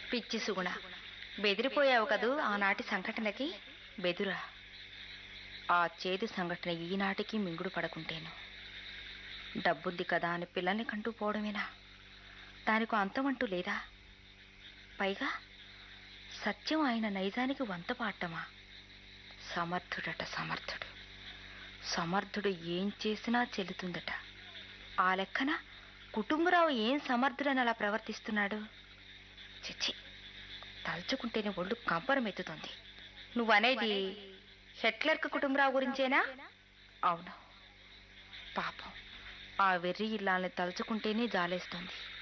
పిచ్చి సుగుణ బెదిరిపోయావు కదూ ఆనాటి సంఘటనకి బెదురా ఆ చేదు సంఘటన ఈనాటికి మింగుడు పడకుంటేను డబ్బుంది కదా అని పిల్లల్ని కంటూ పోవడమేనా దానికి అంతమంటూ లేదా పైగా సత్యం ఆయన నైజానికి వంత పాడటమా సమర్థుడట సమర్థుడు సమర్థుడు ఏం చేసినా చెల్లుతుందట ఆ లెక్కన కుటుంబరావు ఏం సమర్థుడని అలా ప్రవర్తిస్తున్నాడు చిచ్చి తలుచుకుంటేనే ఒళ్ళు కంపరం ఎత్తుతుంది నువ్వనేది హెట్లర్క్ కుటుంబరావు గురించేనా అవును పాపం ఆ వెర్రి ఇల్లాల్ని తలుచుకుంటేనే జాలేస్తుంది